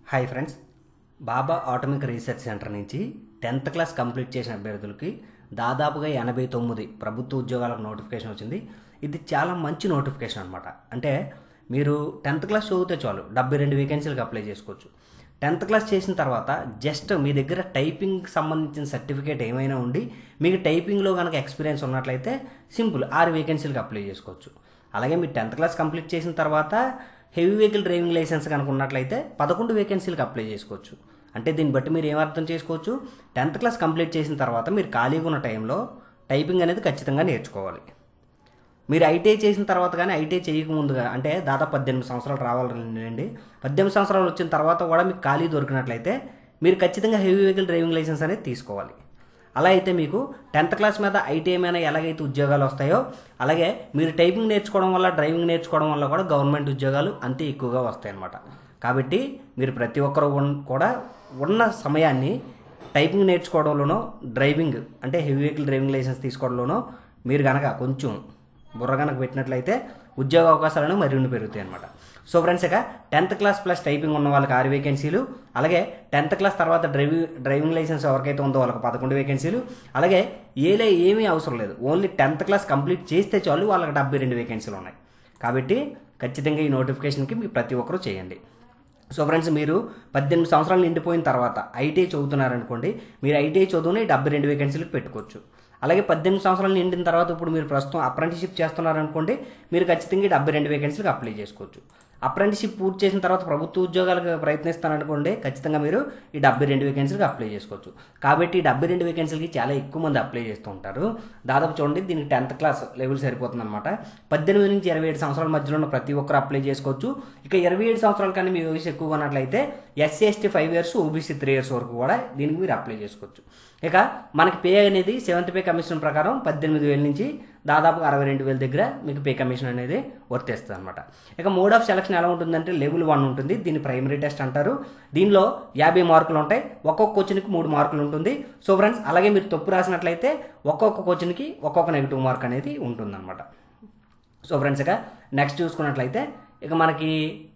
hi friends Bhabha atomic research centre నుంచి tenth class complete చేసిన అభ్యర్థులకి దాదాపుగా ఎనభై తొమ్మిది ప్రభుత్వ ఉద్యోగాలకు నోటిఫికేషన్ వచ్చింది ఇది చాలా మంచి నోటిఫికేషన్ అనమాట అంటే మీరు టెన్త్ క్లాస్ చదివితే చాలు డెబ్బై రెండు వేకెన్సీలకు అప్లై చేసుకోవచ్చు టెన్త్ క్లాస్ చేసిన తర్వాత జస్ట్ మీ దగ్గర టైపింగ్ సంబంధించిన సర్టిఫికేట్ ఏమైనా ఉండి మీకు టైపింగ్లో కనుక ఎక్స్పీరియన్స్ ఉన్నట్లయితే సింపుల్ ఆరు వేకెన్సీలకు అప్లై చేసుకోవచ్చు అలాగే మీరు టెన్త్ క్లాస్ కంప్లీట్ చేసిన తర్వాత హెవీ వెహికల్ డ్రైవింగ్ లైసెన్స్ కనుక ఉన్నట్లయితే పదకొండు వేకెన్సీలకు అప్లై చేసుకోవచ్చు అంటే దీన్ని బట్టి మీరు ఏం అర్థం చేసుకోవచ్చు టెన్త్ క్లాస్ కంప్లీట్ చేసిన తర్వాత మీరు ఖాళీగా ఉన్న టైంలో టైపింగ్ అనేది ఖచ్చితంగా నేర్చుకోవాలి మీరు ఐటీఐ చేసిన తర్వాత కానీ ఐటీఐ చేయకముందుగా అంటే దాదాపు పద్దెనిమిది సంవత్సరాలు రావాలండి పద్దెనిమిది సంవత్సరాలు వచ్చిన తర్వాత కూడా మీకు ఖాళీ దొరికినట్లయితే మీరు ఖచ్చితంగా హెవీ వెహికల్ డ్రైవింగ్ లైసెన్స్ అనేది తీసుకోవాలి అలా అయితే మీకు టెన్త్ క్లాస్ మీద ఐటీఐ మీద ఎలాగైతే ఉద్యోగాలు వస్తాయో అలాగే మీరు టైపింగ్ నేర్చుకోవడం వల్ల డ్రైవింగ్ నేర్చుకోవడం వల్ల కూడా గవర్నమెంట్ ఉద్యోగాలు అంతే ఎక్కువగా వస్తాయి అన్నమాట కాబట్టి మీరు ప్రతి ఒక్కరు ఉన్- కూడా ఉన్న సమయాన్ని టైపింగ్ నేర్చుకోవడంలోనో డ్రైవింగ్ అంటే హెవీ వెహికల్ డ్రైవింగ్ లైసెన్స్ తీసుకోవడంలోనో మీరు కనుక కొంచెం బుర్ర కనుక పెట్టినట్లయితే ఉద్యోగ అవకాశాలను మరిన్ని పెరుగుతాయి అనమాట సో ఫ్రెండ్స్ ఇక టెన్త్ క్లాస్ ప్లస్ టైపింగ్ ఉన్న వాళ్ళకి ఆరు వేకెన్సీలు అలాగే టెన్త్ క్లాస్ తర్వాత డ్రైవింగ్ డ్రైవింగ్ లైసెన్స్ ఎవరికైతే ఉందో వాళ్ళకి పదకొండు వేకెన్సీలు అలాగే ఏలే ఏమీ అవసరం లేదు ఓన్లీ టెన్త్ క్లాస్ కంప్లీట్ చేస్తే చాలు వాళ్ళకి డెబ్బై రెండు వేకెన్సీలు ఉన్నాయి కాబట్టి ఖచ్చితంగా ఈ నోటిఫికేషన్కి మీ ప్రతి ఒక్కరూ చేయండి సో ఫ్రెండ్స్ మీరు పద్దెనిమిది సంవత్సరాలు నిండిపోయిన తర్వాత ఐటీఐ చదువుతున్నారనుకోండి మీరు ఐటీఐ చదువుని డెబ్బై రెండు వేకెన్సీలకు పెట్టుకోవచ్చు అలాగే పద్దెనిమిది సంవత్సరాలు నిండిన తర్వాత ఇప్పుడు మీరు ప్రస్తుతం అప్రెంటిషిప్ చేస్తున్నారనుకోండి మీరు ఖచ్చితంగా డెబ్బై రెండు వేకెన్సీలకు అప్లై చేసుకోవచ్చు అప్రెంటిషిప్ పూర్తి చేసిన తర్వాత ప్రభుత్వ ఉద్యోగాలకు ప్రయత్నిస్తారనుకోండి ఖచ్చితంగా మీరు ఈ డెబ్బై రెండు వేకెన్సీలకు అప్లై చేసుకోవచ్చు కాబట్టి ఈ డెబ్బై రెండు వేకెన్సీలకి చాలా ఎక్కువ మంది అప్లై చేస్తూ ఉంటారు దాదాపు చూడండి దీనికి టెన్త్ క్లాస్ లెవెల్ సరిపోతుంది అనమాట పద్దెనిమిది నుంచి ఇరవై ఏడు సంవత్సరాల మధ్యలో ఉన్న ప్రతి ఒక్కరు అప్లై చేసుకోవచ్చు ఇక ఇరవై ఏడు సంవత్సరాల కానీ మీ వయసు ఎక్కువ ఉన్నట్లయితే SC ST five years OBC three years వరకు కూడా దీనికి మీరు అప్లై చేసుకోవచ్చు ఇక మనకి పే అనేది సెవెంత్ పే కమిషన్ ప్రకారం పద్దెనిమిది వేల నుంచి దాదాపు అరవై రెండు వేల దగ్గర మీకు పే కమిషన్ అనేది వర్తిస్తుంది అనమాట ఇక మోడ్ ఆఫ్ సెలక్షన్ ఎలా ఉంటుందంటే లెవెల్ వన్ ఉంటుంది దీన్ని ప్రైమరీ టెస్ట్ అంటారు దీనిలో యాభై మార్కులు ఉంటాయి ఒక్కొక్క క్వశ్చన్కి మూడు మార్కులు ఉంటుంది సో ఫ్రెండ్స్ అలాగే మీరు తప్పు రాసినట్లయితే ఒక్కొక్క క్వశ్చన్కి ఒక్కొక్క నెగిటివ్ మార్క్ అనేది ఉంటుందన్నమాట సో ఫ్రెండ్స్ ఇక నెక్స్ట్ చూసుకున్నట్లయితే ఇక మనకి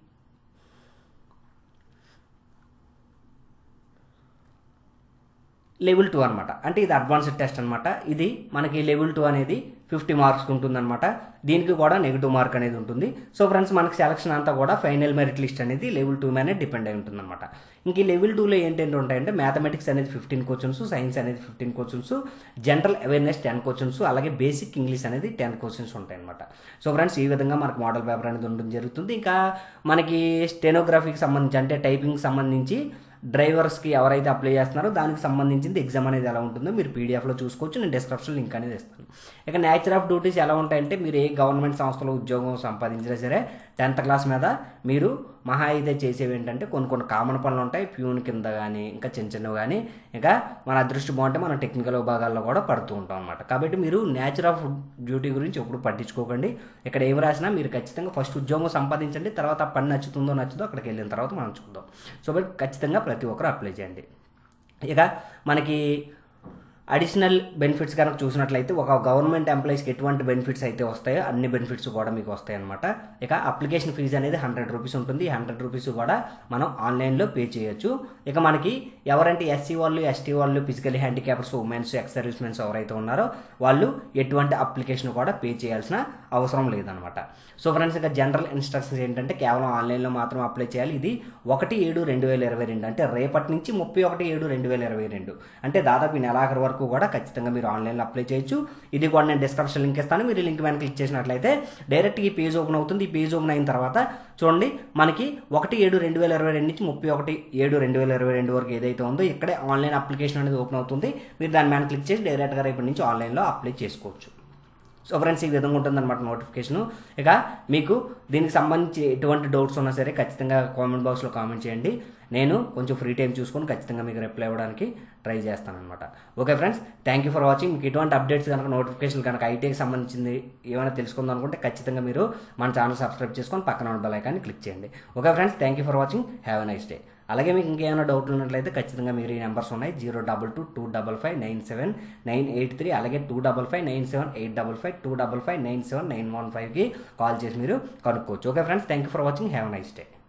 లెవెల్ టూ అనమాట అంటే ఇది అడ్వాన్స్డ్ టెస్ట్ అనమాట ఇది మనకి లెవెల్ టూ అనేది ఫిఫ్టీ మార్క్స్ ఉంటుందన్నమాట దీనికి కూడా నెగిటివ్ మార్క్ అనేది ఉంటుంది సో ఫ్రెండ్స్ మనకి సెలక్షన్ అంతా కూడా ఫైనల్ మెరిట్ లిస్ట్ అనేది లెవెల్ టూ మీద డిపెండ్ అయి ఉంటుందన్నమాట ఇంక ఈ లెవెల్ టూలో ఏంటంటే ఉంటాయంటే మ్యాథమెటిక్స్ అనేది ఫిఫ్టీన్ క్వశ్చన్స్ సైన్స్ అనేది fifteen questions general awareness ten questions అలాగే బేసిక్ ఇంగ్లీష్ అనేది టెన్ క్వశ్చన్స్ ఉంటాయి అనమాట సో ఫ్రెండ్స్ ఈ విధంగా మనకు మోడల్ పేపర్ అనేది ఉండడం జరుగుతుంది ఇంకా మనకి స్టెనోగ్రఫీకి సంబంధించి అంటే టైపింగ్ సంబంధించి డ్రైవర్స్కి ఎవరైతే అప్లై చేస్తున్నారో దానికి సంబంధించింది ఎగ్జామ్ అనేది ఎలా ఉంటుందో మీరు పీడిఎఫ్లో చూసుకోవచ్చు నేను డిస్క్రిప్షన్ లింక్ అనేది ఇస్తాను ఇక నేచర్ ఆఫ్ డ్యూటీస్ ఎలా ఉంటాయంటే మీరు ఏ గవర్నమెంట్ సంస్థలో ఉద్యోగం సంపాదించినా సరే టెన్త్ క్లాస్ మీద మీరు మహా అయితే చేసేవి ఏంటంటే కొన్ని కొన్ని కామన్ పనులు ఉంటాయి ప్యూన్ కింద కానీ ఇంకా చిన్న చిన్నవి కానీ ఇంకా మన అదృష్టం బాగుంటే మన టెక్నికల్ విభాగాల్లో కూడా పడుతూ ఉంటాం అనమాట కాబట్టి మీరు నేచర్ ఆఫ్ డ్యూటీ గురించి ఎప్పుడు పట్టించుకోకండి ఇక్కడ ఏం రాసినా మీరు ఖచ్చితంగా ఫస్ట్ ఉద్యోగం సంపాదించండి తర్వాత ఆ పని నచ్చుతుందో నచ్చుదో అక్కడికి వెళ్ళిన తర్వాత మనం చూద్దాం సో బట్ ఖచ్చితంగా ప్రతి ఒక్కరు అప్లై చేయండి ఇక మనకి అడిషనల్ బెనిఫిట్స్ కనుక చూసినట్లయితే ఒక గవర్నమెంట్ ఎంప్లాయీస్కి ఎటువంటి బెనిఫిట్స్ అయితే వస్తాయో అన్ని బెనిఫిట్స్ కూడా మీకు వస్తాయి అనమాట ఇక అప్లికేషన్ ఫీజు అనేది హండ్రెడ్ రూపీస్ ఉంటుంది ఈ హండ్రెడ్ రూపీస్ కూడా మనం ఆన్లైన్లో పే చేయొచ్చు ఇక మనకి ఎవరంటే ఎస్సీ వాళ్ళు ఎస్టీ వాళ్ళు physically handicaps womens ex service mens ఎవరైతే ఉన్నారో వాళ్ళు ఎటువంటి అప్లికేషన్ కూడా పే చేయాల్సిన అవసరం లేదనమాట సో ఫ్రెండ్స్ ఇక జనరల్ ఇన్స్ట్రక్షన్స్ ఏంటంటే కేవలం ఆన్లైన్లో మాత్రం అప్లై చేయాలి ఇది ఒకటి ఏడు రెండు వేల ఇరవై రెండు అంటే రేపటి నుంచి ముప్పై ఒకటి ఏడు రెండు వేల ఇరవై రెండు అంటే దాదాపు ఈ నెలాఖరు వరకు కూడా ఖచ్చితంగా మీరు ఆన్లైన్లో అప్లై చేయొచ్చు ఇది కూడా నేను డిస్క్రిప్షన్ లింక్ ఇస్తాను మీరు లింక్ మీద క్లిక్ చేసినట్లయితే డైరెక్ట్ ఈ పేజ్ ఓపెన్ అవుతుంది ఈ పేజ్ ఓపెన్ అయిన తర్వాత చూడండి మనకి ఒకటి ఏడు రెండు వేల ఇరవై రెండు నుంచి ముప్పై ఒకటి ఏడు రెండు వేల ఇరవై రెండు వరకు ఏదైతే ఉందో ఇక్కడే ఆన్లైన్ అప్లికేషన్ అనేది ఓపెన్ అవుతుంది మీరు దాని మీద క్లిక్ చేసి డైరెక్ట్గా రేపటి నుంచి ఆన్లైన్లో అప్లై చేసుకోవచ్చు సో ఫ్రెండ్స్ ఈ విధంగా ఉంటుందన్నమాట నోటిఫికేషన్ ఇక మీకు దీనికి సంబంధించి ఎటువంటి డౌట్స్ ఉన్నా సరే ఖచ్చితంగా కామెంట్ బాక్స్లో కామెంట్ చేయండి నేను కొంచెం ఫ్రీ టైం చూసుకొని ఖచ్చితంగా మీకు రిప్లై ఇవ్వడానికి ట్రై చేస్తానమాట okay friends thank you for watching మీకు ఎటువంటి అప్డేట్స్ కనుక నోటిఫికేషన్ కనుక ఐటీకి సంబంధించింది ఏమైనా తెలుసుకుందాం అనుకుంటే ఖచ్చితంగా మీరు మన ఛానల్ సబ్స్క్రైబ్ చేసుకొని పక్కన ఉన్న బెల్ ఐకాన్ని క్లిక్ చేయండి okay friends thank you for watching have a nice day అలాగే మీకు ఇంకేమైనా డౌట్లు ఉన్నట్లయితే ఖచ్చితంగా మీరు ఈ నెంబర్స్ ఉన్నాయి zero double two two double five nine seven nine eight three అలాగే two double five nine seven eight double five two double five nine seven nine one ఫైవ్కి కాల్ చేసి మీరు కనుక్కోవచ్చు okay friends thank you for watching have nice day